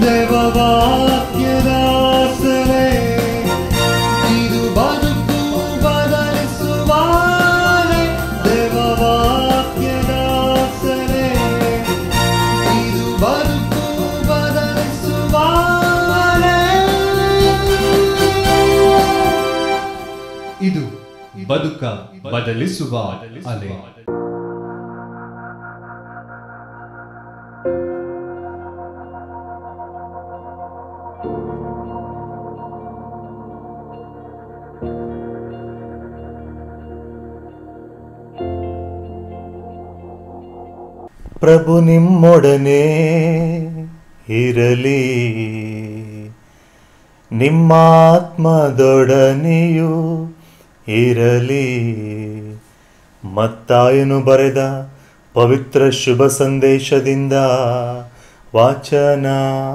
ದೇವವಾಕ್ಯದಾಸರೇ ಇದು ಬದುಕು ಬದಲಿಸುವಾಲೆ ದೇವವಾಕ್ಯದಾಸರೇ ಇದು ಬದುಕು ಬದಲಿಸುವಾಲೆ ಇದು ಬದುಕ ಬದಲಿಸುವ ಅಲೆ ಪ್ರಭು ನಿಮ್ಮೊಡನೆ ಇರಲಿ ನಿಮ್ಮಾತ್ಮದೊಡನೆಯೂ ಇರಲಿ ಮತ್ತಾಯನು ಬರೆದ ಪವಿತ್ರ ಶುಭ ಸಂದೇಶದಿಂದ ವಾಚನ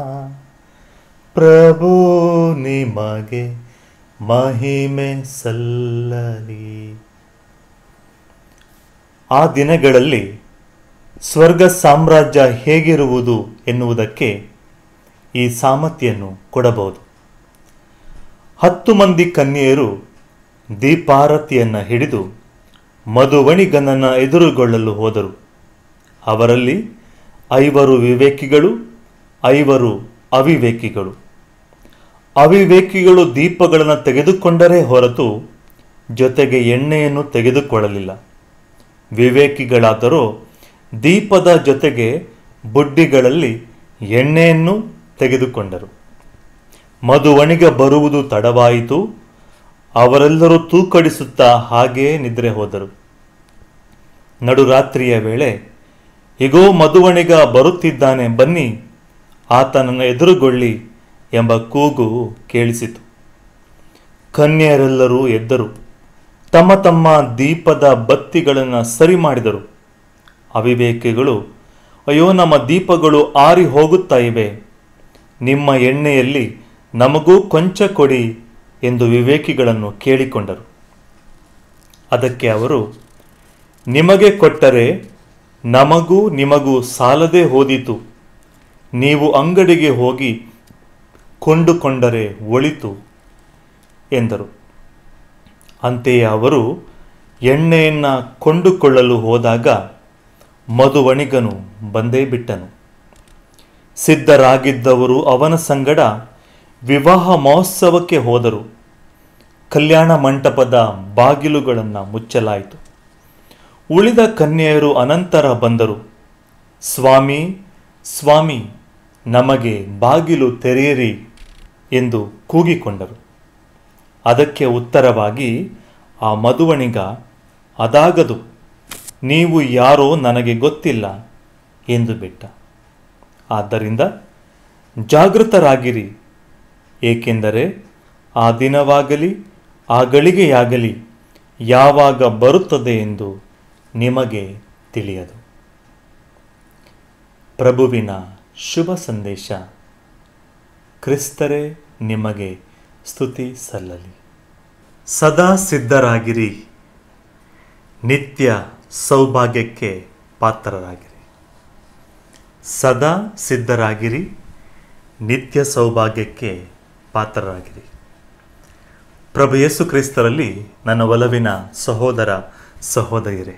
ಪ್ರಭು ನಿಮಗೆ ಮಹಿಮೆ ಸಲ್ಲಲಿ ಆ ದಿನಗಳಲ್ಲಿ ಸ್ವರ್ಗ ಸಾಮ್ರಾಜ್ಯ ಹೇಗಿರುವುದು ಎನ್ನುವುದಕ್ಕೆ ಈ ಸಾಮರ್ಥ್ಯನ್ನು ಕೊಡಬಹುದು ಹತ್ತು ಮಂದಿ ಕನ್ಯೆಯರು ದೀಪಾರತಿಯನ್ನು ಹಿಡಿದು ಮಧುವಣಿಗನನ್ನು ಎದುರುಗೊಳ್ಳಲು ಹೋದರು ಅವರಲ್ಲಿ ಐವರು ವಿವೇಕಿಗಳು ಐವರು ಅವಿವೇಕಿಗಳು ಅವಿವೇಕಿಗಳು ದೀಪಗಳನ್ನು ತೆಗೆದುಕೊಂಡರೇ ಹೊರತು ಜೊತೆಗೆ ಎಣ್ಣೆಯನ್ನು ತೆಗೆದುಕೊಳ್ಳಲಿಲ್ಲ ವಿವೇಕಿಗಳಾದರೂ ದೀಪದ ಜೊತೆಗೆ ಬುಡ್ಡಿಗಳಲ್ಲಿ ಎಣ್ಣೆಯನ್ನು ತೆಗೆದುಕೊಂಡರು ಮಧುವಣಿಗ ಬರುವುದು ತಡವಾಯಿತು ಅವರೆಲ್ಲರೂ ತೂಕಡಿಸುತ್ತಾ ಹಾಗೆಯೇ ನಿದ್ರೆ ಹೋದರು ನಡುರಾತ್ರಿಯ ವೇಳೆ ಇಗೋ ಮಧುವಣಿಗ ಬರುತ್ತಿದ್ದಾನೆ ಬನ್ನಿ ಆತನನ್ನು ಎದುರುಗೊಳ್ಳಿ ಎಂಬ ಕೂಗು ಕೇಳಿಸಿತು ಕನ್ಯರೆಲ್ಲರೂ ಎದ್ದರು ತಮ್ಮ ತಮ್ಮ ದೀಪದ ಬತ್ತಿಗಳನ್ನು ಸರಿ ಮಾಡಿದರು ಅವಿವೇಕಿಗಳು ಅಯ್ಯೋ ನಮ್ಮ ದೀಪಗಳು ಆರಿ ಹೋಗುತ್ತಾ ಇವೆ ನಿಮ್ಮ ಎಣ್ಣೆಯಲ್ಲಿ ನಮಗೂ ಕೊಂಚ ಕೊಡಿ ಎಂದು ವಿವೇಕಿಗಳನ್ನು ಕೇಳಿಕೊಂಡರು ಅದಕ್ಕೆ ಅವರು ನಿಮಗೆ ಕೊಟ್ಟರೆ ನಮಗೂ ನಿಮಗೂ ಸಾಲದೇ ಹೋದೀತು ನೀವು ಅಂಗಡಿಗೆ ಹೋಗಿ ಕೊಂಡುಕೊಂಡರೆ ಒಳಿತು ಎಂದರು ಅಂತೆಯೇ ಅವರು ಎಣ್ಣೆಯನ್ನು ಕೊಂಡುಕೊಳ್ಳಲು ಹೋದಾಗ ಮಧುವಣಿಗನು ಬಂದೇ ಬಿಟ್ಟನು ಸಿದ್ಧರಾಗಿದ್ದವರು ಅವನ ಸಂಗಡ ವಿವಾಹ ಮಹೋತ್ಸವಕ್ಕೆ ಹೋದರು ಕಲ್ಯಾಣ ಮಂಟಪದ ಬಾಗಿಲುಗಳನ್ನು ಮುಚ್ಚಲಾಯಿತು ಉಳಿದ ಕನ್ಯೆಯರು ಅನಂತರ ಬಂದರು ಸ್ವಾಮಿ ಸ್ವಾಮಿ ನಮಗೆ ಬಾಗಿಲು ತೆರೆಯಿರಿ ಎಂದು ಕೂಗಿಕೊಂಡರು ಅದಕ್ಕೆ ಉತ್ತರವಾಗಿ ಆ ಮಧುವಣಿಗ ಅದಾಗದು ನೀವು ಯಾರೋ ನನಗೆ ಗೊತ್ತಿಲ್ಲ ಎಂದು ಬಿಟ್ಟ ಆದ್ದರಿಂದ ಜಾಗೃತರಾಗಿರಿ ಏಕೆಂದರೆ ಆ ದಿನವಾಗಲಿ ಆ ಗಳಿಗೆಯಾಗಲಿ ಯಾವಾಗ ಬರುತ್ತದೆ ಎಂದು ನಿಮಗೆ ತಿಳಿಯದು ಪ್ರಭುವಿನ ಶುಭ ಸಂದೇಶ ಕ್ರಿಸ್ತರೇ ನಿಮಗೆ ಸ್ತುತಿ ಸಲ್ಲಲಿ ಸದಾ ಸಿದ್ಧರಾಗಿರಿ ನಿತ್ಯ ಸೌಭಾಗ್ಯಕ್ಕೆ ಪಾತ್ರರಾಗಿರಿ ಸದಾ ಸಿದ್ಧರಾಗಿರಿ ನಿತ್ಯ ಸೌಭಾಗ್ಯಕ್ಕೆ ಪಾತ್ರರಾಗಿರಿ ಪ್ರಭು ಯೇಸು ಕ್ರಿಸ್ತರಲ್ಲಿ ನನ್ನ ಒಲವಿನ ಸಹೋದರ ಸಹೋದರಿಯರೇ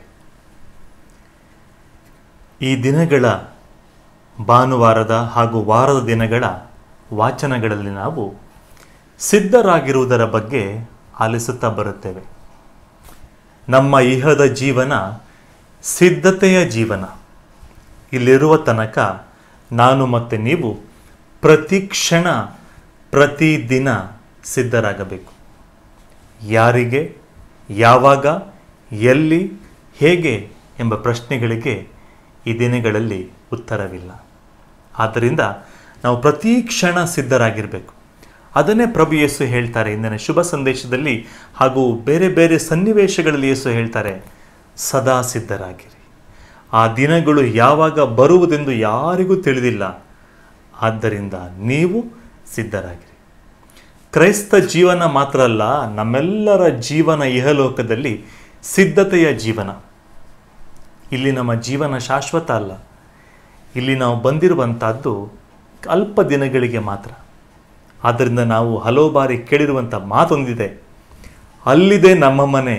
ಈ ದಿನಗಳ ಭಾನುವಾರದ ಹಾಗೂ ವಾರದ ದಿನಗಳ ವಾಚನಗಳಲ್ಲಿ ನಾವು ಸಿದ್ಧರಾಗಿರುವುದರ ಬಗ್ಗೆ ಆಲಿಸುತ್ತಾ ಬರುತ್ತೇವೆ ನಮ್ಮ ಇಹದ ಜೀವನ ಸಿದ್ಧತೆಯ ಜೀವನ ಇಲ್ಲಿರುವ ತನಕ ನಾನು ಮತ್ತು ನೀವು ಪ್ರತಿ ಕ್ಷಣ ಪ್ರತಿದಿನ ಸಿದ್ಧರಾಗಬೇಕು ಯಾರಿಗೆ ಯಾವಾಗ ಎಲ್ಲಿ ಹೇಗೆ ಎಂಬ ಪ್ರಶ್ನೆಗಳಿಗೆ ಈ ದಿನಗಳಲ್ಲಿ ಉತ್ತರವಿಲ್ಲ ಆದ್ದರಿಂದ ನಾವು ಪ್ರತಿ ಕ್ಷಣ ಸಿದ್ಧರಾಗಿರಬೇಕು ಅದನ್ನೇ ಪ್ರಭು ಯೇಸು ಹೇಳ್ತಾರೆ ಇಂದಿನ ಶುಭ ಸಂದೇಶದಲ್ಲಿ ಹಾಗೂ ಬೇರೆ ಬೇರೆ ಸನ್ನಿವೇಶಗಳಲ್ಲಿ ಯೇಸು ಹೇಳ್ತಾರೆ ಸದಾ ಸಿದ್ಧರಾಗಿರಿ ಆ ದಿನಗಳು ಯಾವಾಗ ಬರುವುದೆಂದು ಯಾರಿಗೂ ತಿಳಿದಿಲ್ಲ ಆದ್ದರಿಂದ ನೀವು ಸಿದ್ಧರಾಗಿರಿ ಕ್ರೈಸ್ತ ಜೀವನ ಮಾತ್ರ ಅಲ್ಲ ನಮ್ಮೆಲ್ಲರ ಜೀವನ ಇಹಲೋಕದಲ್ಲಿ ಸಿದ್ಧತೆಯ ಜೀವನ ಇಲ್ಲಿ ನಮ್ಮ ಜೀವನ ಶಾಶ್ವತ ಅಲ್ಲ ಇಲ್ಲಿ ನಾವು ಬಂದಿರುವಂತಹದ್ದು ಅಲ್ಪ ದಿನಗಳಿಗೆ ಮಾತ್ರ ಆದ್ದರಿಂದ ನಾವು ಹಲವು ಬಾರಿ ಕೇಳಿರುವಂಥ ಮಾತೊಂದಿದೆ ಅಲ್ಲಿದೆ ನಮ್ಮ ಮನೆ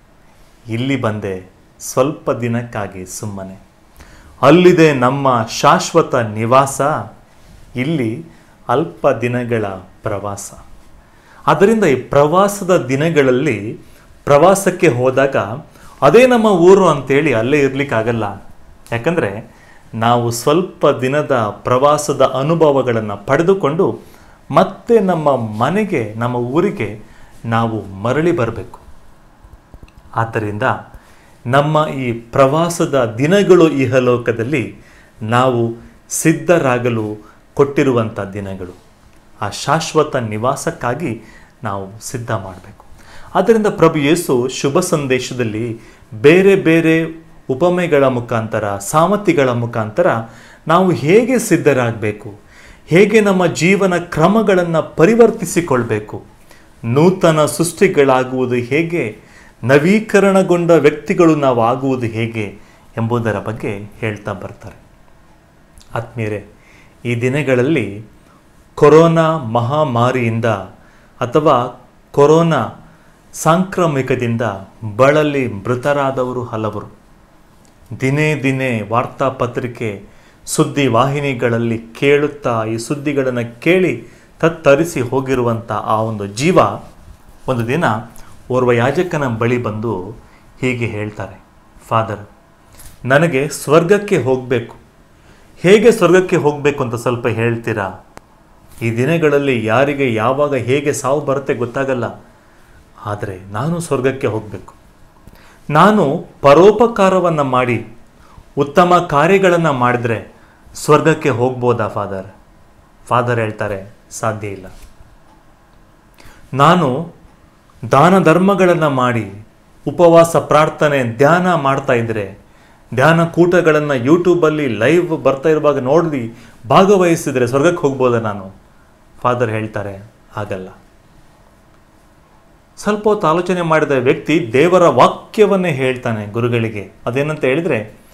ಇಲ್ಲಿ ಬಂದೆ ಸ್ವಲ್ಪ ದಿನಕ್ಕಾಗಿ ಸುಮ್ಮನೆ ಅಲ್ಲಿದೆ ನಮ್ಮ ಶಾಶ್ವತ ನಿವಾಸ ಇಲ್ಲಿ ಅಲ್ಪ ದಿನಗಳ ಪ್ರವಾಸ ಆದ್ದರಿಂದ ಈ ಪ್ರವಾಸದ ದಿನಗಳಲ್ಲಿ ಪ್ರವಾಸಕ್ಕೆ ಹೋದಾಗ ಅದೇ ನಮ್ಮ ಊರು ಅಂತೇಳಿ ಅಲ್ಲೇ ಇರಲಿಕ್ಕಾಗಲ್ಲ ಯಾಕಂದರೆ ನಾವು ಸ್ವಲ್ಪ ದಿನದ ಪ್ರವಾಸದ ಅನುಭವಗಳನ್ನು ಪಡೆದುಕೊಂಡು ಮತ್ತೆ ನಮ್ಮ ಮನೆಗೆ ನಮ್ಮ ಊರಿಗೆ ನಾವು ಮರಳಿ ಬರಬೇಕು ಆದ್ದರಿಂದ ನಮ್ಮ ಈ ಪ್ರವಾಸದ ದಿನಗಳು ಇಹಲೋಕದಲ್ಲಿ ನಾವು ಸಿದ್ಧರಾಗಲು ಕೊಟ್ಟಿರುವಂಥ ದಿನಗಳು ಆ ಶಾಶ್ವತ ನಿವಾಸಕ್ಕಾಗಿ ನಾವು ಸಿದ್ಧ ಮಾಡಬೇಕು ಆದ್ದರಿಂದ ಪ್ರಭು ಯೇಸು ಶುಭ ಸಂದೇಶದಲ್ಲಿ ಬೇರೆ ಬೇರೆ ಉಪಮೆಗಳ ಮುಖಾಂತರ ಸಾಮತಿಗಳ ಮುಖಾಂತರ ನಾವು ಹೇಗೆ ಸಿದ್ಧರಾಗಬೇಕು ಹೇಗೆ ನಮ್ಮ ಜೀವನ ಕ್ರಮಗಳನ್ನು ಪರಿವರ್ತಿಸಿಕೊಳ್ಬೇಕು ನೂತನ ಸೃಷ್ಟಿಗಳಾಗುವುದು ಹೇಗೆ ನವೀಕರಣಗೊಂಡ ವ್ಯಕ್ತಿಗಳು ನಾವು ಆಗುವುದು ಹೇಗೆ ಎಂಬುದರ ಬಗ್ಗೆ ಹೇಳ್ತಾ ಬರ್ತಾರೆ ಆತ್ಮೀಯರೇ ಈ ದಿನಗಳಲ್ಲಿ ಕೊರೋನಾ ಮಹಾಮಾರಿಯಿಂದ ಅಥವಾ ಕೊರೋನಾ ಸಾಂಕ್ರಾಮಿಕದಿಂದ ಬಳಲಿ ಮೃತರಾದವರು ಹಲವರು ದಿನೇ ದಿನೇ ವಾರ್ತಾಪತ್ರಿಕೆ ಸುದ್ದಿ ವಾಹಿನಿಗಳಲ್ಲಿ ಕೇಳುತ್ತಾ ಈ ಸುದ್ದಿಗಳನ್ನು ಕೇಳಿ ತತ್ತರಿಸಿ ಹೋಗಿರುವಂಥ ಆ ಒಂದು ಜೀವ ಒಂದು ದಿನ ಓರ್ವ ಯಾಜಕನ ಬಳಿ ಬಂದು ಹೀಗೆ ಹೇಳ್ತಾರೆ ಫಾದರ್ ನನಗೆ ಸ್ವರ್ಗಕ್ಕೆ ಹೋಗಬೇಕು ಹೇಗೆ ಸ್ವರ್ಗಕ್ಕೆ ಹೋಗಬೇಕು ಅಂತ ಸ್ವಲ್ಪ ಹೇಳ್ತೀರಾ ಈ ದಿನಗಳಲ್ಲಿ ಯಾರಿಗೆ ಯಾವಾಗ ಹೇಗೆ ಸಾವು ಬರುತ್ತೆ ಗೊತ್ತಾಗಲ್ಲ ಆದರೆ ನಾನು ಸ್ವರ್ಗಕ್ಕೆ ಹೋಗಬೇಕು ನಾನು ಪರೋಪಕಾರವನ್ನು ಮಾಡಿ ಉತ್ತಮ ಕಾರ್ಯಗಳನ್ನು ಮಾಡಿದ್ರೆ ಸ್ವರ್ಗಕ್ಕೆ ಹೋಗ್ಬೋದಾ ಫಾದರ್ ಫಾದರ್ ಹೇಳ್ತಾರೆ ಸಾಧ್ಯ ಇಲ್ಲ ನಾನು ದಾನ ಧರ್ಮಗಳನ್ನು ಮಾಡಿ ಉಪವಾಸ ಪ್ರಾರ್ಥನೆ ಧ್ಯಾನ ಮಾಡ್ತಾ ಇದ್ದರೆ ಧ್ಯಾನ ಕೂಟಗಳನ್ನು ಯೂಟ್ಯೂಬಲ್ಲಿ ಲೈವ್ ಬರ್ತಾ ಇರುವಾಗ ನೋಡಿ ಭಾಗವಹಿಸಿದರೆ ಸ್ವರ್ಗಕ್ಕೆ ಹೋಗ್ಬೋದಾ ನಾನು ಫಾದರ್ ಹೇಳ್ತಾರೆ ಆಗಲ್ಲ ಸ್ವಲ್ಪ ಹೊತ್ತು ಆಲೋಚನೆ ಮಾಡಿದ ವ್ಯಕ್ತಿ ದೇವರ ವಾಕ್ಯವನ್ನೇ ಹೇಳ್ತಾನೆ ಗುರುಗಳಿಗೆ ಅದೇನಂತ ಹೇಳಿದ್ರೆ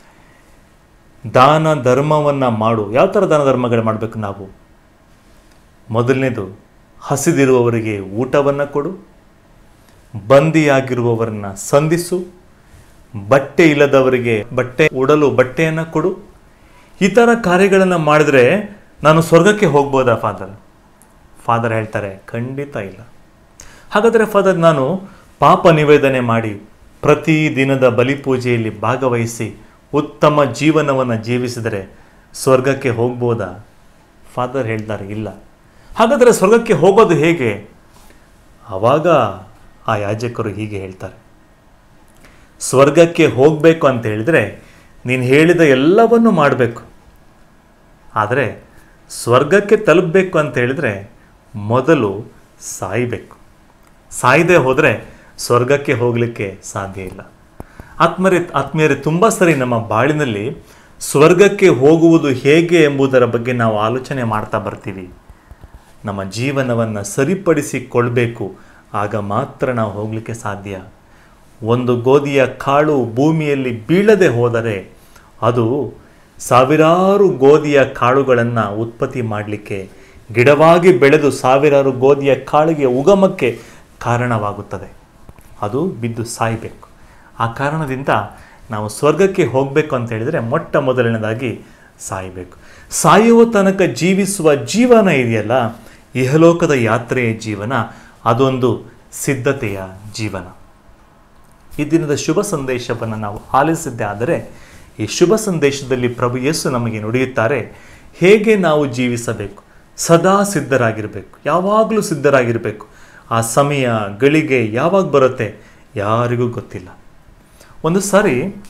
ದಾನ ಧರ್ಮವನ್ನು ಮಾಡು ಯಾವ ಥರ ದಾನ ಧರ್ಮಗಳು ಮಾಡಬೇಕು ನಾವು ಮೊದಲನೇದು ಹಸಿದಿರುವವರಿಗೆ ಊಟವನ್ನು ಕೊಡು ಬಂದಿಯಾಗಿರುವವರನ್ನ ಸಂಧಿಸು ಬಟ್ಟೆ ಇಲ್ಲದವರಿಗೆ ಬಟ್ಟೆ ಉಡಲು ಬಟ್ಟೆಯನ್ನು ಕೊಡು ಈ ಥರ ಕಾರ್ಯಗಳನ್ನು ಮಾಡಿದ್ರೆ ನಾನು ಸ್ವರ್ಗಕ್ಕೆ ಹೋಗ್ಬೋದಾ ಫಾದರ್ ಫಾದರ್ ಹೇಳ್ತಾರೆ ಖಂಡಿತ ಇಲ್ಲ ಹಾಗಾದರೆ ಫಾದರ್ ನಾನು ಪಾಪ ನಿವೇದನೆ ಮಾಡಿ ಪ್ರತಿ ದಿನದ ಬಲಿಪೂಜೆಯಲ್ಲಿ ಭಾಗವಹಿಸಿ ಉತ್ತಮ ಜೀವನವನ್ನು ಜೀವಿಸಿದರೆ ಸ್ವರ್ಗಕ್ಕೆ ಹೋಗ್ಬೋದಾ ಫಾದರ್ ಹೇಳ್ತಾರೆ ಇಲ್ಲ ಹಾಗಾದರೆ ಸ್ವರ್ಗಕ್ಕೆ ಹೋಗೋದು ಹೇಗೆ ಆವಾಗ ಆ ಯಾಜಕರು ಹೀಗೆ ಹೇಳ್ತಾರೆ ಸ್ವರ್ಗಕ್ಕೆ ಹೋಗಬೇಕು ಅಂತ ಹೇಳಿದರೆ ನೀನು ಹೇಳಿದ ಎಲ್ಲವನ್ನೂ ಮಾಡಬೇಕು ಆದರೆ ಸ್ವರ್ಗಕ್ಕೆ ತಲುಪಬೇಕು ಅಂತ ಹೇಳಿದರೆ ಮೊದಲು ಸಾಯಬೇಕು ಸಾಯದೆ ಹೋದರೆ ಸ್ವರ್ಗಕ್ಕೆ ಹೋಗಲಿಕ್ಕೆ ಸಾಧ್ಯ ಇಲ್ಲ ಆತ್ಮರೇ ಆತ್ಮೀಯರೇ ತುಂಬ ಸರಿ ನಮ್ಮ ಬಾಳಿನಲ್ಲಿ ಸ್ವರ್ಗಕ್ಕೆ ಹೋಗುವುದು ಹೇಗೆ ಎಂಬುದರ ಬಗ್ಗೆ ನಾವು ಆಲೋಚನೆ ಮಾಡ್ತಾ ಬರ್ತೀವಿ ನಮ್ಮ ಜೀವನವನ್ನು ಸರಿಪಡಿಸಿಕೊಳ್ಬೇಕು ಆಗ ಮಾತ್ರ ನಾವು ಹೋಗಲಿಕ್ಕೆ ಸಾಧ್ಯ ಒಂದು ಗೋಧಿಯ ಕಾಳು ಭೂಮಿಯಲ್ಲಿ ಬೀಳದೆ ಹೋದರೆ ಅದು ಸಾವಿರಾರು ಗೋಧಿಯ ಕಾಳುಗಳನ್ನು ಉತ್ಪತ್ತಿ ಮಾಡಲಿಕ್ಕೆ ಗಿಡವಾಗಿ ಬೆಳೆದು ಸಾವಿರಾರು ಗೋಧಿಯ ಕಾಳಿಗೆ ಉಗಮಕ್ಕೆ ಕಾರಣವಾಗುತ್ತದೆ ಅದು ಬಿದ್ದು ಸಾಯಬೇಕು ಆ ಕಾರಣದಿಂದ ನಾವು ಸ್ವರ್ಗಕ್ಕೆ ಹೋಗಬೇಕು ಅಂತ ಹೇಳಿದರೆ ಮೊಟ್ಟ ಮೊದಲನೇದಾಗಿ ಸಾಯಬೇಕು ಸಾಯುವ ತನಕ ಜೀವಿಸುವ ಜೀವನ ಇದೆಯಲ್ಲ ಇಹಲೋಕದ ಯಾತ್ರೆಯ ಜೀವನ ಅದೊಂದು ಸಿದ್ಧತೆಯ ಜೀವನ ಈ ದಿನದ ಶುಭ ಸಂದೇಶವನ್ನು ನಾವು ಆಲಿಸಿದ್ದೆ ಆದರೆ ಈ ಶುಭ ಸಂದೇಶದಲ್ಲಿ ಪ್ರಭು ಯೇಸು ನಮಗೆ ನುಡಿಯುತ್ತಾರೆ ಹೇಗೆ ನಾವು ಜೀವಿಸಬೇಕು ಸದಾ ಸಿದ್ಧರಾಗಿರಬೇಕು ಯಾವಾಗಲೂ ಸಿದ್ಧರಾಗಿರಬೇಕು ಆ ಸಮಯ ಗಳಿಗೆ ಯಾವಾಗ ಬರುತ್ತೆ ಯಾರಿಗೂ ಗೊತ್ತಿಲ್ಲ ಒಂದು ಸಾರಿ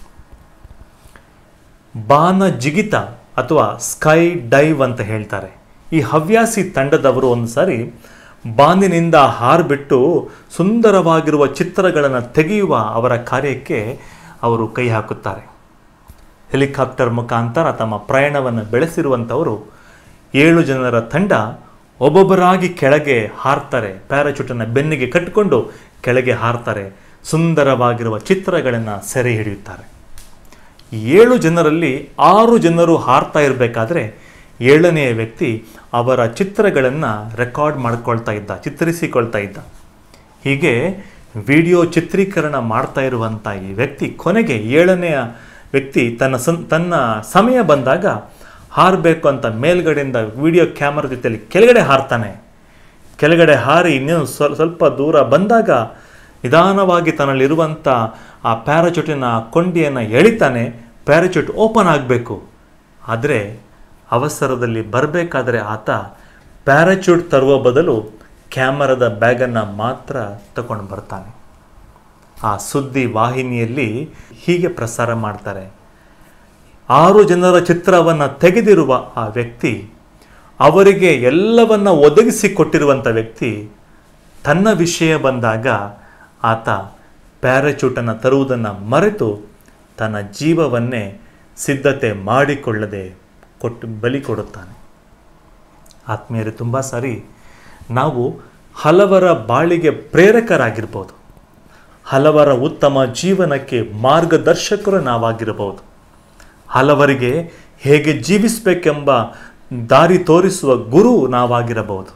ಬಾನ ಜಿಗಿತ ಅಥವಾ ಸ್ಕೈ ಡೈವ್ ಅಂತ ಹೇಳ್ತಾರೆ ಈ ಹವ್ಯಾಸಿ ತಂಡದವರು ಒಂದು ಸಾರಿ ಬಾನಿನಿಂದ ಹಾರ್ಬಿಟ್ಟು ಸುಂದರವಾಗಿರುವ ಚಿತ್ರಗಳನ್ನು ತೆಗೆಯುವ ಅವರ ಕಾರ್ಯಕ್ಕೆ ಅವರು ಕೈ ಹಾಕುತ್ತಾರೆ ಹೆಲಿಕಾಪ್ಟರ್ ಮುಖಾಂತರ ತಮ್ಮ ಪ್ರಯಾಣವನ್ನು ಬೆಳೆಸಿರುವಂಥವರು ಏಳು ಜನರ ತಂಡ ಒಬ್ಬೊಬ್ಬರಾಗಿ ಕೆಳಗೆ ಹಾರ್ತಾರೆ ಪ್ಯಾರಾಚೂಟನ್ನು ಬೆನ್ನಿಗೆ ಕಟ್ಟಿಕೊಂಡು ಕೆಳಗೆ ಹಾರ್ತಾರೆ ಸುಂದರವಾಗಿರುವ ಚಿತ್ರಗಳನ್ನು ಸೆರೆ ಹಿಡಿಯುತ್ತಾರೆ ಈ ಏಳು ಜನರಲ್ಲಿ ಆರು ಜನರು ಹಾರ್ತಾ ಇರಬೇಕಾದ್ರೆ ಏಳನೆಯ ವ್ಯಕ್ತಿ ಅವರ ಚಿತ್ರಗಳನ್ನು ರೆಕಾರ್ಡ್ ಮಾಡ್ಕೊಳ್ತಾ ಇದ್ದ ಚಿತ್ರಿಸಿಕೊಳ್ತಾ ಇದ್ದ ಹೀಗೆ ವಿಡಿಯೋ ಚಿತ್ರೀಕರಣ ಮಾಡ್ತಾ ಇರುವಂಥ ಈ ವ್ಯಕ್ತಿ ಕೊನೆಗೆ ಏಳನೆಯ ವ್ಯಕ್ತಿ ತನ್ನ ಸಂ ತನ್ನ ಸಮಯ ಬಂದಾಗ ಹಾರಬೇಕು ಅಂತ ಮೇಲ್ಗಡೆಯಿಂದ ವಿಡಿಯೋ ಕ್ಯಾಮರಾ ಜೊತೆಯಲ್ಲಿ ಕೆಳಗಡೆ ಹಾರ್ತಾನೆ ಕೆಳಗಡೆ ಹಾರಿ ಇನ್ನೇನು ಸ್ವಲ್ ಸ್ವಲ್ಪ ದೂರ ಬಂದಾಗ ನಿಧಾನವಾಗಿ ತನ್ನಲ್ಲಿರುವಂಥ ಆ ಪ್ಯಾರಾಚೂಟಿನ ಕೊಂಡಿಯನ್ನು ಎಳಿತಾನೆ ಪ್ಯಾರಾಚೂಟ್ ಓಪನ್ ಆಗಬೇಕು ಆದರೆ ಅವಸರದಲ್ಲಿ ಬರಬೇಕಾದ್ರೆ ಆತ ಪ್ಯಾರಾಚೂಟ್ ತರುವ ಬದಲು ಕ್ಯಾಮರಾದ ಬ್ಯಾಗನ್ನು ಮಾತ್ರ ತಗೊಂಡು ಬರ್ತಾನೆ ಆ ಸುದ್ದಿ ವಾಹಿನಿಯಲ್ಲಿ ಹೀಗೆ ಪ್ರಸಾರ ಮಾಡ್ತಾರೆ ಆರು ಜನರ ಚಿತ್ರವನ್ನು ತೆಗೆದಿರುವ ಆ ವ್ಯಕ್ತಿ ಅವರಿಗೆ ಎಲ್ಲವನ್ನ ಒದಗಿಸಿ ಕೊಟ್ಟಿರುವಂಥ ವ್ಯಕ್ತಿ ತನ್ನ ವಿಷಯ ಬಂದಾಗ ಆತ ಪ್ಯಾರಾಚೂಟನ್ನು ತರುವುದನ್ನು ಮರೆತು ತನ್ನ ಜೀವವನ್ನೇ ಸಿದ್ಧತೆ ಮಾಡಿಕೊಳ್ಳದೆ ಕೊಟ್ಟು ಬಲಿ ಕೊಡುತ್ತಾನೆ ಆತ್ಮೀಯರೇ ತುಂಬ ಸಾರಿ ನಾವು ಹಲವರ ಬಾಳಿಗೆ ಪ್ರೇರಕರಾಗಿರ್ಬೋದು ಹಲವರ ಉತ್ತಮ ಜೀವನಕ್ಕೆ ಮಾರ್ಗದರ್ಶಕರು ನಾವಾಗಿರಬಹುದು ಹಲವರಿಗೆ ಹೇಗೆ ಜೀವಿಸಬೇಕೆಂಬ ದಾರಿ ತೋರಿಸುವ ಗುರು ನಾವಾಗಿರಬಹುದು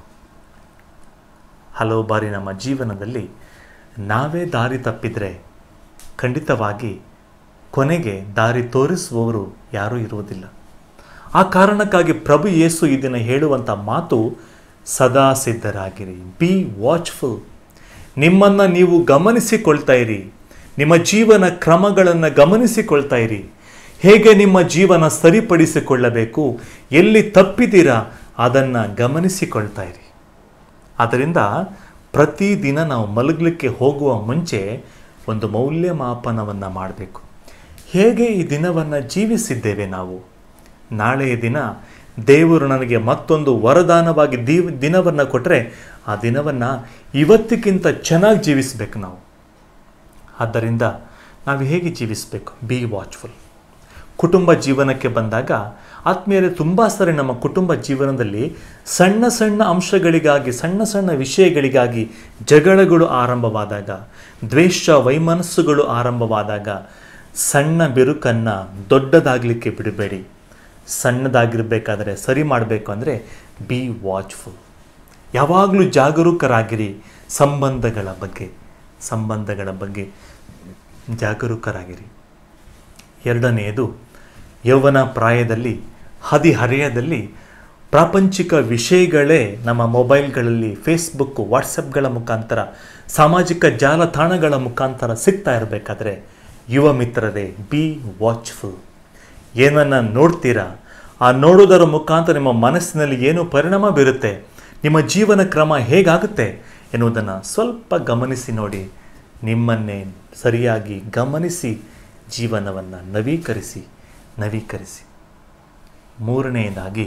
ಹಲವು ಬಾರಿ ನಮ್ಮ ಜೀವನದಲ್ಲಿ ನಾವೇ ದಾರಿ ತಪ್ಪಿದರೆ ಖಂಡಿತವಾಗಿ ಕೊನೆಗೆ ದಾರಿ ತೋರಿಸುವವರು ಯಾರೂ ಇರುವುದಿಲ್ಲ ಆ ಕಾರಣಕ್ಕಾಗಿ ಪ್ರಭು ಯೇಸು ಈ ದಿನ ಹೇಳುವಂಥ ಮಾತು ಸದಾ ಸಿದ್ಧರಾಗಿರಿ ಬಿ ವಾಚ್ಫುಲ್ ನಿಮ್ಮನ್ನು ನೀವು ಗಮನಿಸಿಕೊಳ್ತಾ ಇರಿ ನಿಮ್ಮ ಜೀವನ ಕ್ರಮಗಳನ್ನು ಗಮನಿಸಿಕೊಳ್ತಾ ಇರಿ ಹೇಗೆ ನಿಮ್ಮ ಜೀವನ ಸರಿಪಡಿಸಿಕೊಳ್ಳಬೇಕು ಎಲ್ಲಿ ತಪ್ಪಿದ್ದೀರಾ ಅದನ್ನು ಗಮನಿಸಿಕೊಳ್ತಾ ಇರಿ ಆದ್ದರಿಂದ ಪ್ರತಿದಿನ ನಾವು ಮಲಗಲಿಕ್ಕೆ ಹೋಗುವ ಮುಂಚೆ ಒಂದು ಮೌಲ್ಯಮಾಪನವನ್ನು ಮಾಡಬೇಕು ಹೇಗೆ ಈ ದಿನವನ್ನು ಜೀವಿಸಿದ್ದೇವೆ ನಾವು ನಾಳೆಯ ದಿನ ದೇವರು ನನಗೆ ಮತ್ತೊಂದು ವರದಾನವಾಗಿ ದೀವ್ ದಿನವನ್ನು ಕೊಟ್ಟರೆ ಆ ದಿನವನ್ನು ಇವತ್ತಿಗಿಂತ ಚೆನ್ನಾಗಿ ಜೀವಿಸಬೇಕು ನಾವು ಆದ್ದರಿಂದ ನಾವು ಹೇಗೆ ಜೀವಿಸಬೇಕು ಬಿ ವಾಚ್ಫುಲ್ ಕುಟುಂಬ ಜೀವನಕ್ಕೆ ಬಂದಾಗ ಆತ್ಮೀಯರೇ ತುಂಬ ಸರಿ ನಮ್ಮ ಕುಟುಂಬ ಜೀವನದಲ್ಲಿ ಸಣ್ಣ ಸಣ್ಣ ಅಂಶಗಳಿಗಾಗಿ ಸಣ್ಣ ಸಣ್ಣ ವಿಷಯಗಳಿಗಾಗಿ ಜಗಳಗಳು ಆರಂಭವಾದಾಗ ದ್ವೇಷ ವೈಮನಸ್ಸುಗಳು ಆರಂಭವಾದಾಗ ಸಣ್ಣ ಬಿರುಕನ್ನು ದೊಡ್ಡದಾಗಲಿಕ್ಕೆ ಬಿಡಬೇಡಿ ಸಣ್ಣದಾಗಿರಬೇಕಾದ್ರೆ ಸರಿ ಮಾಡಬೇಕು ಅಂದರೆ ಬಿ ವಾಚ್ಫುಲ್ ಯಾವಾಗಲೂ ಜಾಗರೂಕರಾಗಿರಿ ಸಂಬಂಧಗಳ ಬಗ್ಗೆ ಸಂಬಂಧಗಳ ಬಗ್ಗೆ ಜಾಗರೂಕರಾಗಿರಿ ಎರಡನೆಯದು ಯೌವನ ಪ್ರಾಯದಲ್ಲಿ ಹದಿಹರೆಯದಲ್ಲಿ ಪ್ರಾಪಂಚಿಕ ವಿಷಯಗಳೇ ನಮ್ಮ ಮೊಬೈಲ್ಗಳಲ್ಲಿ ಫೇಸ್ಬುಕ್ ವಾಟ್ಸಪ್ಗಳ ಮುಖಾಂತರ ಸಾಮಾಜಿಕ ಜಾಲತಾಣಗಳ ಮುಖಾಂತರ ಸಿಗ್ತಾ ಇರಬೇಕಾದ್ರೆ ಯುವ ಮಿತ್ರರೇ ಬಿ ವಾಚ್ಫುಲ್ ಏನನ್ನು ನೋಡ್ತೀರಾ ಆ ನೋಡೋದರ ಮುಖಾಂತರ ನಿಮ್ಮ ಮನಸ್ಸಿನಲ್ಲಿ ಏನು ಪರಿಣಾಮ ಬೀರುತ್ತೆ ನಿಮ್ಮ ಜೀವನ ಕ್ರಮ ಹೇಗಾಗುತ್ತೆ ಎನ್ನುವುದನ್ನು ಸ್ವಲ್ಪ ಗಮನಿಸಿ ನೋಡಿ ನಿಮ್ಮನ್ನೇ ಸರಿಯಾಗಿ ಗಮನಿಸಿ ಜೀವನವನ್ನು ನವೀಕರಿಸಿ ನವೀಕರಿಸಿ ಮೂರನೆಯದಾಗಿ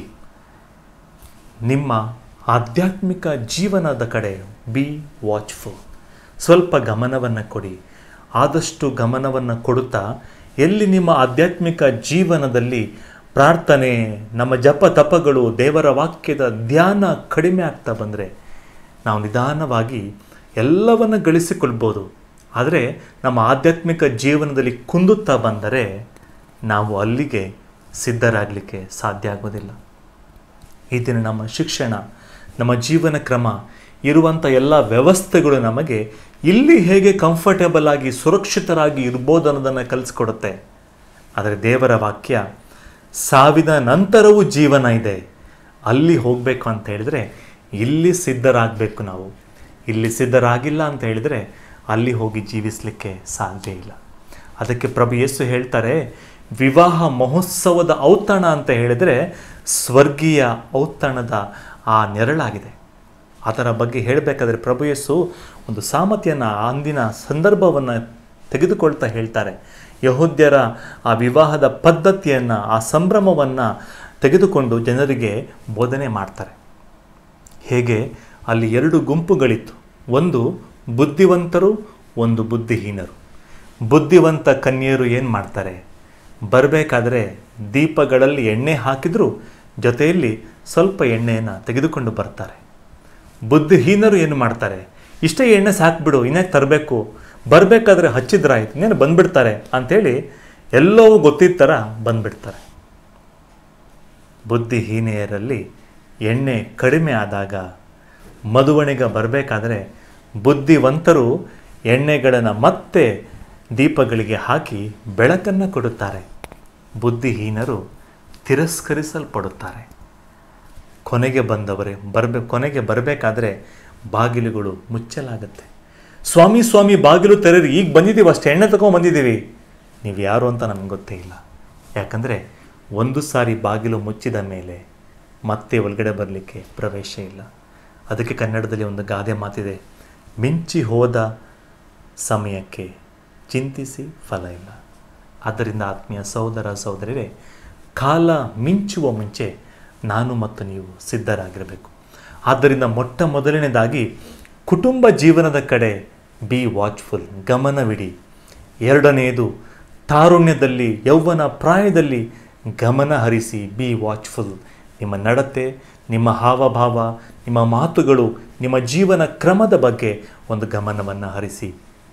ನಿಮ್ಮ ಆಧ್ಯಾತ್ಮಿಕ ಜೀವನದ ಕಡೆ ಬಿ ವಾಚ್ಫುಲ್ ಸ್ವಲ್ಪ ಗಮನವನ್ನು ಕೊಡಿ ಆದಷ್ಟು ಗಮನವನ್ನು ಕೊಡುತ್ತಾ ಎಲ್ಲಿ ನಿಮ್ಮ ಆಧ್ಯಾತ್ಮಿಕ ಜೀವನದಲ್ಲಿ ಪ್ರಾರ್ಥನೆ ನಮ್ಮ ಜಪ ತಪಗಳು ದೇವರ ವಾಕ್ಯದ ಧ್ಯಾನ ಕಡಿಮೆ ಆಗ್ತಾ ಬಂದರೆ ನಾವು ನಿಧಾನವಾಗಿ ಎಲ್ಲವನ್ನು ಗಳಿಸಿಕೊಳ್ಬೋದು ಆದರೆ ನಮ್ಮ ಆಧ್ಯಾತ್ಮಿಕ ಜೀವನದಲ್ಲಿ ಕುಂದುತ್ತಾ ಬಂದರೆ ನಾವು ಅಲ್ಲಿಗೆ ಸಿದ್ಧರಾಗಲಿಕ್ಕೆ ಸಾಧ್ಯ ಆಗೋದಿಲ್ಲ ಈ ದಿನ ನಮ್ಮ ಶಿಕ್ಷಣ ನಮ್ಮ ಜೀವನ ಕ್ರಮ ಇರುವಂಥ ಎಲ್ಲ ವ್ಯವಸ್ಥೆಗಳು ನಮಗೆ ಇಲ್ಲಿ ಹೇಗೆ ಕಂಫರ್ಟೇಬಲ್ ಆಗಿ ಸುರಕ್ಷಿತರಾಗಿ ಇರ್ಬೋದು ಅನ್ನೋದನ್ನು ಕಲಿಸ್ಕೊಡುತ್ತೆ ಆದರೆ ದೇವರ ವಾಕ್ಯ ಸಾವಿದ ನಂತರವೂ ಜೀವನ ಇದೆ ಅಲ್ಲಿ ಹೋಗಬೇಕು ಅಂತ ಹೇಳಿದರೆ ಇಲ್ಲಿ ಸಿದ್ಧರಾಗಬೇಕು ನಾವು ಇಲ್ಲಿ ಸಿದ್ಧರಾಗಿಲ್ಲ ಅಂತ ಹೇಳಿದರೆ ಅಲ್ಲಿ ಹೋಗಿ ಜೀವಿಸಲಿಕ್ಕೆ ಸಾಧ್ಯ ಇಲ್ಲ ಅದಕ್ಕೆ ಪ್ರಭು ಯೇಸು ಹೇಳ್ತಾರೆ ವಿವಾಹ ಮಹೋತ್ಸವದ ಔತಣ ಅಂತ ಹೇಳಿದರೆ ಸ್ವರ್ಗೀಯ ಔತಣದ ಆ ನೆರಳಾಗಿದೆ ಅದರ ಬಗ್ಗೆ ಹೇಳಬೇಕಾದ್ರೆ ಪ್ರಭು ಯೇಸು ಒಂದು ಸಾಮತಿಯನ್ನು ಅಂದಿನ ಸಂದರ್ಭವನ್ನು ತೆಗೆದುಕೊಳ್ತಾ ಹೇಳ್ತಾರೆ ಯಹೋದ್ಯರ ಆ ವಿವಾಹದ ಪದ್ಧತಿಯನ್ನು ಆ ಸಂಭ್ರಮವನ್ನು ತೆಗೆದುಕೊಂಡು ಜನರಿಗೆ ಬೋಧನೆ ಮಾಡ್ತಾರೆ ಹೇಗೆ ಅಲ್ಲಿ ಎರಡು ಗುಂಪುಗಳಿತ್ತು ಒಂದು ಬುದ್ಧಿವಂತರು ಒಂದು ಬುದ್ಧಿಹೀನರು ಬುದ್ಧಿವಂತ ಕನ್ಯೆಯರು ಏನು ಮಾಡ್ತಾರೆ ಬರಬೇಕಾದ್ರೆ ದೀಪಗಳಲ್ಲಿ ಎಣ್ಣೆ ಹಾಕಿದರೂ ಜೊತೆಯಲ್ಲಿ ಸ್ವಲ್ಪ ಎಣ್ಣೆಯನ್ನು ತೆಗೆದುಕೊಂಡು ಬರ್ತಾರೆ ಬುದ್ಧಿಹೀನರು ಏನು ಮಾಡ್ತಾರೆ ಇಷ್ಟೇ ಎಣ್ಣೆ ಸಾಕ್ಬಿಡು ಇನ್ನೇ ತರಬೇಕು ಬರಬೇಕಾದ್ರೆ ಹಚ್ಚಿದ್ರಾಯ್ತು ಇನ್ನೇನು ಬಂದ್ಬಿಡ್ತಾರೆ ಅಂಥೇಳಿ ಎಲ್ಲವೂ ಗೊತ್ತಿದ್ದ ಥರ ಬಂದ್ಬಿಡ್ತಾರೆ ಬುದ್ಧಿಹೀನೆಯರಲ್ಲಿ ಎಣ್ಣೆ ಕಡಿಮೆ ಆದಾಗ ಮದುವಣಿಗ ಬರಬೇಕಾದ್ರೆ ಬುದ್ಧಿವಂತರು ಎಣ್ಣೆಗಳನ್ನು ಮತ್ತೆ ದೀಪಗಳಿಗೆ ಹಾಕಿ ಬೆಳಕನ್ನು ಕೊಡುತ್ತಾರೆ ಬುದ್ಧಿಹೀನರು ತಿರಸ್ಕರಿಸಲ್ಪಡುತ್ತಾರೆ ಕೊನೆಗೆ ಬಂದವರೇ ಬರಬೇ ಕೊನೆಗೆ ಬರಬೇಕಾದ್ರೆ ಬಾಗಿಲುಗಳು ಮುಚ್ಚಲಾಗುತ್ತೆ ಸ್ವಾಮಿ ಸ್ವಾಮಿ ಬಾಗಿಲು ತೆರೆದು ಈಗ ಬಂದಿದ್ದೀವಿ ಅಷ್ಟು ಎಣ್ಣೆ ತಗೊಂಡು ಬಂದಿದ್ದೀವಿ ನೀವು ಯಾರು ಅಂತ ನಮ್ಗೆ ಗೊತ್ತೇ ಇಲ್ಲ ಯಾಕಂದರೆ ಒಂದು ಸಾರಿ ಬಾಗಿಲು ಮುಚ್ಚಿದ ಮೇಲೆ ಮತ್ತೆ ಒಳಗಡೆ ಬರಲಿಕ್ಕೆ ಪ್ರವೇಶ ಇಲ್ಲ ಅದಕ್ಕೆ ಕನ್ನಡದಲ್ಲಿ ಒಂದು ಗಾದೆ ಮಾತಿದೆ ಮಿಂಚಿ ಹೋದ ಸಮಯಕ್ಕೆ ಚಿಂತಿಸಿ ಫಲ ಇಲ್ಲ ಆದ್ದರಿಂದ ಆತ್ಮೀಯ ಸಹೋದರ ಸಹೋದರರೇ ಕಾಲ ಮಿಂಚುವ ಮುಂಚೆ ನಾನು ಮತ್ತು ನೀವು ಸಿದ್ಧರಾಗಿರಬೇಕು ಆದ್ದರಿಂದ ಮೊಟ್ಟ ಮೊದಲನೇದಾಗಿ ಕುಟುಂಬ ಜೀವನದ ಕಡೆ ಬಿ ವಾಚ್ಫುಲ್ ಗಮನವಿಡಿ ಎರಡನೆಯದು ತಾರುಣ್ಯದಲ್ಲಿ ಯೌವನ ಪ್ರಾಯದಲ್ಲಿ ಗಮನ ಹರಿಸಿ ಬಿ ವಾಚ್ಫುಲ್ ನಿಮ್ಮ ನಡತೆ ನಿಮ್ಮ ಹಾವಭಾವ ನಿಮ್ಮ ಮಾತುಗಳು ನಿಮ್ಮ ಜೀವನ ಕ್ರಮದ ಬಗ್ಗೆ ಒಂದು ಗಮನವನ್ನು ಹರಿಸಿ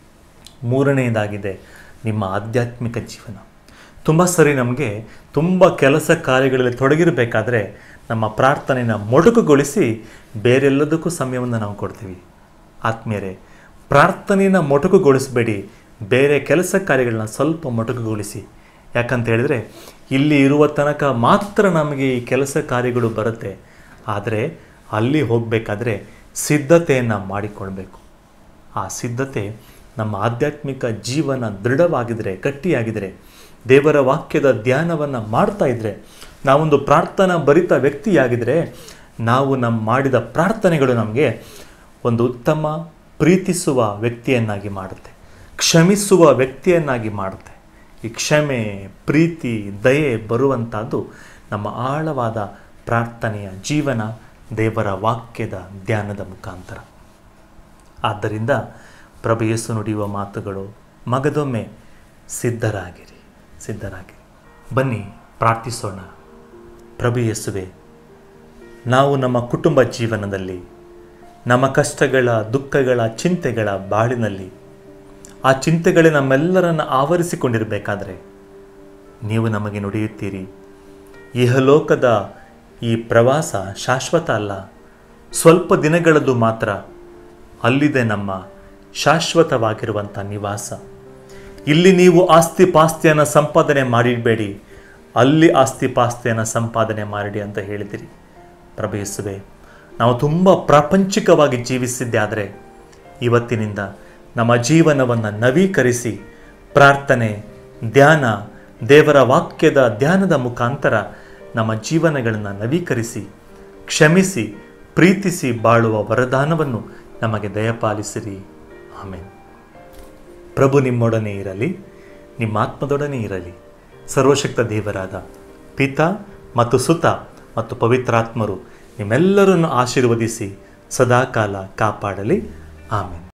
ಮೂರನೆಯದಾಗಿದೆ ನಿಮ್ಮ ಆಧ್ಯಾತ್ಮಿಕ ಜೀವನ ತುಂಬ ಸರಿ ನಮಗೆ ತುಂಬ ಕೆಲಸ ಕಾರ್ಯಗಳಲ್ಲಿ ತೊಡಗಿರಬೇಕಾದ್ರೆ ನಮ್ಮ ಪ್ರಾರ್ಥನೆಯನ್ನು ಮೊಟಕುಗೊಳಿಸಿ ಬೇರೆಲ್ಲದಕ್ಕೂ ಸಮಯವನ್ನು ನಾವು ಕೊಡ್ತೀವಿ ಆತ್ಮೀಯರೇ ಪ್ರಾರ್ಥನೆಯನ್ನು ಮೊಟಕುಗೊಳಿಸಬೇಡಿ ಬೇರೆ ಕೆಲಸ ಕಾರ್ಯಗಳನ್ನ ಸ್ವಲ್ಪ ಮೊಟಕುಗೊಳಿಸಿ ಯಾಕಂತ ಹೇಳಿದರೆ ಇಲ್ಲಿ ಇರುವ ತನಕ ಮಾತ್ರ ನಮಗೆ ಈ ಕೆಲಸ ಕಾರ್ಯಗಳು ಬರುತ್ತೆ ಆದರೆ ಅಲ್ಲಿ ಹೋಗಬೇಕಾದ್ರೆ ಸಿದ್ಧತೆಯನ್ನು ಮಾಡಿಕೊಳ್ಬೇಕು ಆ ಸಿದ್ಧತೆ ನಮ್ಮ ಆಧ್ಯಾತ್ಮಿಕ ಜೀವನ ದೃಢವಾಗಿದ್ದರೆ ಗಟ್ಟಿಯಾಗಿದ್ದರೆ ದೇವರ ವಾಕ್ಯದ ಧ್ಯಾನವನ್ನು ಮಾಡ್ತಾ ಇದ್ದರೆ ನಾವೊಂದು ಪ್ರಾರ್ಥನಾ ಭರಿತ ವ್ಯಕ್ತಿಯಾಗಿದ್ದರೆ ನಾವು ನಮ್ಮ ಮಾಡಿದ ಪ್ರಾರ್ಥನೆಗಳು ನಮಗೆ ಒಂದು ಉತ್ತಮ ಪ್ರೀತಿಸುವ ವ್ಯಕ್ತಿಯನ್ನಾಗಿ ಮಾಡುತ್ತೆ ಕ್ಷಮಿಸುವ ವ್ಯಕ್ತಿಯನ್ನಾಗಿ ಮಾಡುತ್ತೆ ಈ ಕ್ಷಮೆ ಪ್ರೀತಿ ದಯೆ ಬರುವಂಥದ್ದು ನಮ್ಮ ಆಳವಾದ ಪ್ರಾರ್ಥನೆಯ ಜೀವನ ದೇವರ ವಾಕ್ಯದ ಧ್ಯಾನದ ಮುಖಾಂತರ ಆದ್ದರಿಂದ ಪ್ರಭು ಯೇಸು ನುಡಿಯುವ ಮಾತುಗಳು ಮಗದೊಮ್ಮೆ ಸಿದ್ಧರಾಗಿರಿ ಸಿದ್ಧರಾಗಿರಿ ಬನ್ನಿ ಪ್ರಾರ್ಥಿಸೋಣ ಪ್ರಭು ಯೇಸುವೆ ನಾವು ನಮ್ಮ ಕುಟುಂಬ ಜೀವನದಲ್ಲಿ ನಮ್ಮ ಕಷ್ಟಗಳ ದುಃಖಗಳ ಚಿಂತೆಗಳ ಬಾಳಿನಲ್ಲಿ ಆ ಚಿಂತೆಗಳೇ ನಮ್ಮೆಲ್ಲರನ್ನು ಆವರಿಸಿಕೊಂಡಿರಬೇಕಾದ್ರೆ ನೀವು ನಮಗೆ ನುಡಿಯುತ್ತೀರಿ ಇಹಲೋಕದ ಈ ಪ್ರವಾಸ ಶಾಶ್ವತ ಅಲ್ಲ ಸ್ವಲ್ಪ ದಿನಗಳದ್ದು ಮಾತ್ರ ಅಲ್ಲಿದೆ ನಮ್ಮ ಶಾಶ್ವತವಾಗಿರುವಂಥ ನಿವಾಸ ಇಲ್ಲಿ ನೀವು ಆಸ್ತಿ ಪಾಸ್ತಿಯನ್ನು ಸಂಪಾದನೆ ಮಾಡಿಡಬೇಡಿ ಅಲ್ಲಿ ಆಸ್ತಿ ಪಾಸ್ತಿಯನ್ನು ಸಂಪಾದನೆ ಮಾಡಿಡಿ ಅಂತ ಹೇಳಿದಿರಿ ಪ್ರಭಯಿಸುವೆ ನಾವು ತುಂಬ ಪ್ರಾಪಂಚಿಕವಾಗಿ ಜೀವಿಸಿದ್ದೆ ಆದರೆ ಇವತ್ತಿನಿಂದ ನಮ್ಮ ಜೀವನವನ್ನು ನವೀಕರಿಸಿ ಪ್ರಾರ್ಥನೆ ಧ್ಯಾನ ದೇವರ ವಾಕ್ಯದ ಧ್ಯಾನದ ಮುಖಾಂತರ ನಮ್ಮ ಜೀವನಗಳನ್ನು ನವೀಕರಿಸಿ ಕ್ಷಮಿಸಿ ಪ್ರೀತಿಸಿ ಬಾಳುವ ವರದಾನವನ್ನು ನಮಗೆ ದಯಪಾಲಿಸಿರಿ ಆಮೇಲೆ ಪ್ರಭು ನಿಮ್ಮೊಡನೆ ಇರಲಿ ನಿಮ್ಮ ಆತ್ಮದೊಡನೆ ಇರಲಿ ಸರ್ವಶಕ್ತ ದೇವರಾದ ಪಿತ ಮತ್ತು ಸುತ ಮತ್ತು ಪವಿತ್ರಾತ್ಮರು ನಿಮ್ಮೆಲ್ಲರನ್ನು ಆಶೀರ್ವದಿಸಿ ಸದಾಕಾಲ ಕಾಪಾಡಲಿ ಆಮೇಲೆ